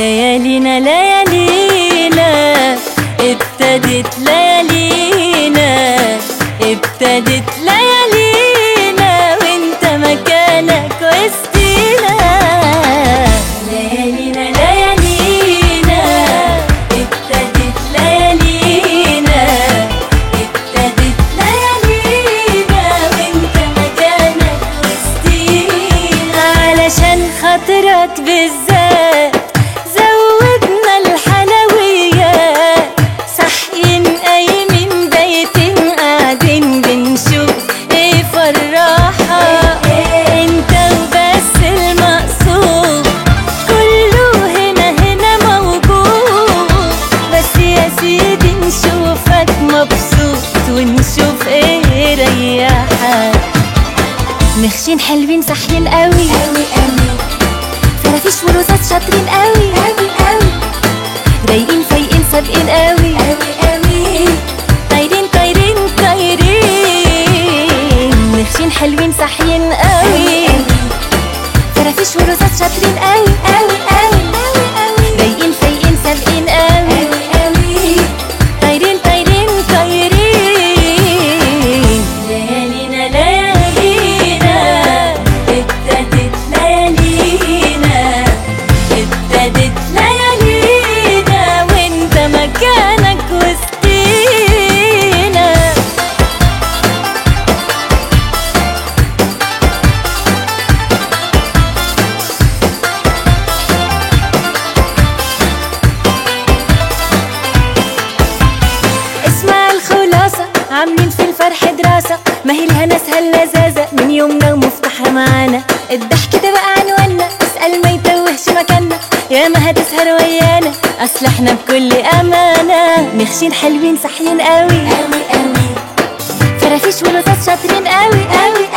ليالينا ليالينا ابتدت ليالينا ابتدت ليالينا وانت مكانك وسطينا ليالينا ليالينا ابتدت ليالينا ابتدت ليالينا وانت مكانك وسطينا علشان خاطرك بالذات زودنا الحلويات صاحيين قايمين بايتين قاعدين بنشوف ايه فرحة انت وبس المقصود كله هنا هنا موجود بس يا سيدي نشوفك مبسوط ونشوف ايه ريحك مخشين حلوين صاحيين قوي قوي قوي فرافيش ورصاص شاطرين قوي قوي قوي رايقين فايقين سابقين قوي قوي قوي طايرين طايرين طايرين مخشين حلوين صاحيين قوي فرافيش ورصاص شاطرين قوي قوي قوي قوي رايقين فايقين سابقين قوي قوي قوي طايرين طايرين طايرين ليالينا ليالينا ابتدت ليالينا ابتدت ليالينا وانت مكانك وسطينا اسمع الخلاصة عاملين في الفرح دراسة ما هي لها ناسها اللذاذة من يومنا ومفتاحها معانا الضحك ده بقى عنوانا اسأل ما يتوهش مكاننا يا ما هتسهر ويانا اصل احنا بكل امانة مخشين حلوين صاحيين قوي قوي قوي فرافيش ولصاص شاطرين قوي قوي